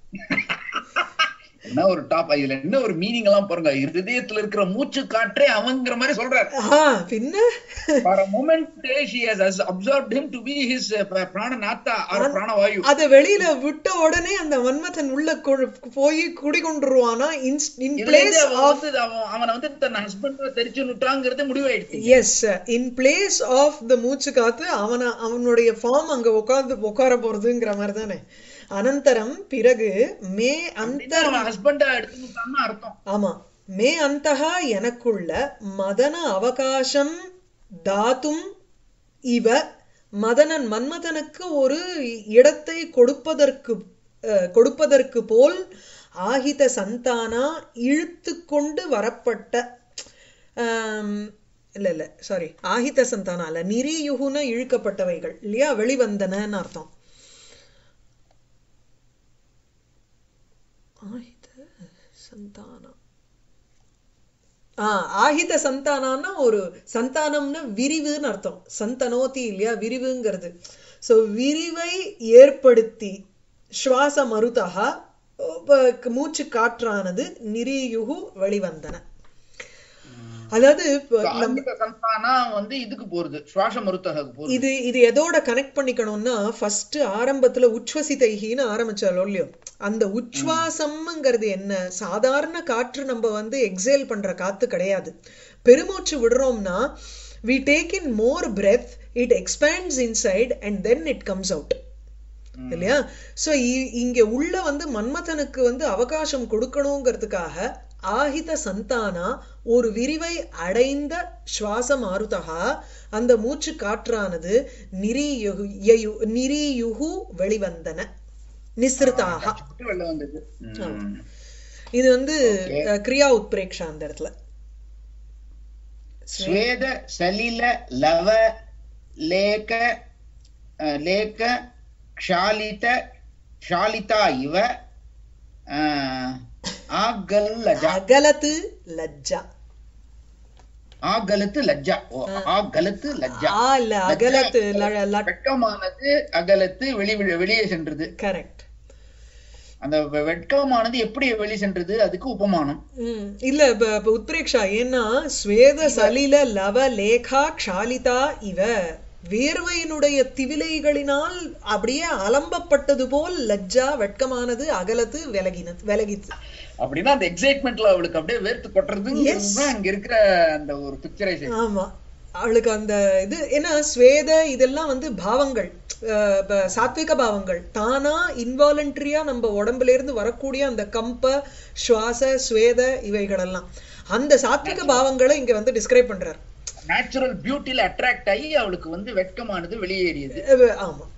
என்ன ஒரு டாப் இதுல என்ன ஒரு மீனிங் எல்லாம் பாருங்க இருதயத்துல இருக்கிற மூச்சு காற்றே அவங்கிற மாதிரி சொல்றாரு ஆ பின்ன for a moment she has observed him to be his uh, prananatha or pranavayu அத வெளியில விட்ட உடனே அந்த மன்மதன் உள்ள கொ- போய் குடிகொண்டுருவானா இன் இதுல பிளேஸ் இருந்து அவன் வந்து அவன் அவனை வந்து தன் ஹஸ்பண்ட் தெரிச்சு விட்டாங்கிறது முடிவாயிடுச்சு yes in place of the மூச்சு காத்து அவன அவனுடைய ஃபார்ம் அங்க உட்கார்ந்து உட்கார போறதுங்கிற மாதிரி தானே அனந்தரம் பிறகு மே அந்த அவன் ஹஸ்பண்டா எடுத்து விட்டான்னு அர்த்தம் ஆமா மே அந்தகா எனக்குள்ள மதன அவகாசம் தாத்தும் இவ மதனன் மன்மதனுக்கு ஒரு இடத்தை கொடுப்பதற்கு அஹ், கொடுப்பதற்கு போல் ஆகித சந்தானா இழுத்து கொண்டு வரப்பட்ட ஆம், இல்ல இல்ல சாரி ஆகித சந்தானா இல்ல நிரியுகுன இழுக்கப்பட்டவைகள் இல்லையா வெளிவந்தனன்னு அர்த்தம் ஆஹித சந்தானா ஆ ஆஹித சந்தானான்னா ஒரு சந்தானம்னா விரிவுன்னு அர்த்தம் சந்தனோதி இல்லையா விரிவுங்கிறது சோ விரிவை ஏற்படுத்தி சுவாச மருதா மூச்சு காற்றானது நிரியுகு வெளிவந்தன அதாவது இப்ப நம்ம ஆங்கில சந்தானா வந்து இதுக்கு போறது சுவாச மருத்தகக்கு போறது இது இது எதோட கனெக்ட் பண்ணிக்கணும்னா ஃபர்ஸ்ட் ஆரம்பத்துல உச்வசிதைகின்னு ஆரம்பிச்சாலோ இல்லையோ அந்த உச்வாசம்ங்கிறது என்ன சாதாரண காற்று நம்ம வந்து எக்ஸேல் பண்ற காத்து கிடையாது பெருமூச்சு விடுறோம்னா we take in more breath it expands inside and then it comes out இல்லையா சோ இங்க உள்ள வந்து மன்மதனுக்கு வந்து அவகாசம் கொடுக்கணுங்கிறதுக்காக ஆஹித சந்தானா ஒரு விரிவை அடைந்த சுவாச மாருதகா அந்த மூச்சு காற்றானது நிரியுகு யயு- நிரியுகு வெளிவந்தன நிஸ்ருதாக கஷ்டப்பட்டு வெளில வந்தது ம். இது வந்து அஹ், கிரியா உத்பிரேக்ஷா அந்த இடத்துல ஸ்வேத சலில லவ லேக அஹ், லேக க்ஷாலித க்ஷாலிதா இவ அஹ், ஆகல்லஜா அகலத்து லஜ்ஜா ஆகலத்து லஜ்ஜா ஓ ஆகலத்து லஜ்ஜா ஆ இல்ல அகலத்து ல- வெட்கமானது அகலத்து வெளி வெளியே சென்றது கரெக்ட் அந்த வெ- வெட்கமானது எப்படி வெளியே சென்றது அதுக்கு உபமானம் ம் இல்ல இப்ப இப்ப உத்பிரேக்ஷா ஏன்னா ஸ்வேத சலில லவ லேகா க்ஷாலிதா இவ வேர்வையினுடைய திவிலைகளினால் அப்படியே அலம்பப்பட்டது போல் லஜ்ஜா வெட்கமானது அகலத்து விலகினது விலகித்து அப்படின்னா அந்த எக்ஸைட்மெண்ட்ல அவளுக்கு அப்படியே வேர்த்து கொட்டுறதுங்கிறது தான் இங்க இருக்கிற அந்த ஒரு பிக்சரைசேஷன் ஆமா அவளுக்கு அந்த இது ஏன்னா ஸ்வேத இதெல்லாம் வந்து பாவங்கள் அஹ் ப- சாத்விக பாவங்கள் தானா இன்வாலண்டரியா நம்ம உடம்புல இருந்து வரக்கூடிய அந்த கம்ப சுவாச ஸ்வேத இவைகளெல்லாம் அந்த சாத்விக பாவங்களை இங்க வந்து டிஸ்கிரைப் பண்றாரு நேச்சுரல் பியூட்டில அட்ராக்ட் ஆகி அவளுக்கு வந்து வெட்கமானது வெளியேறியது அஹ் ஆமா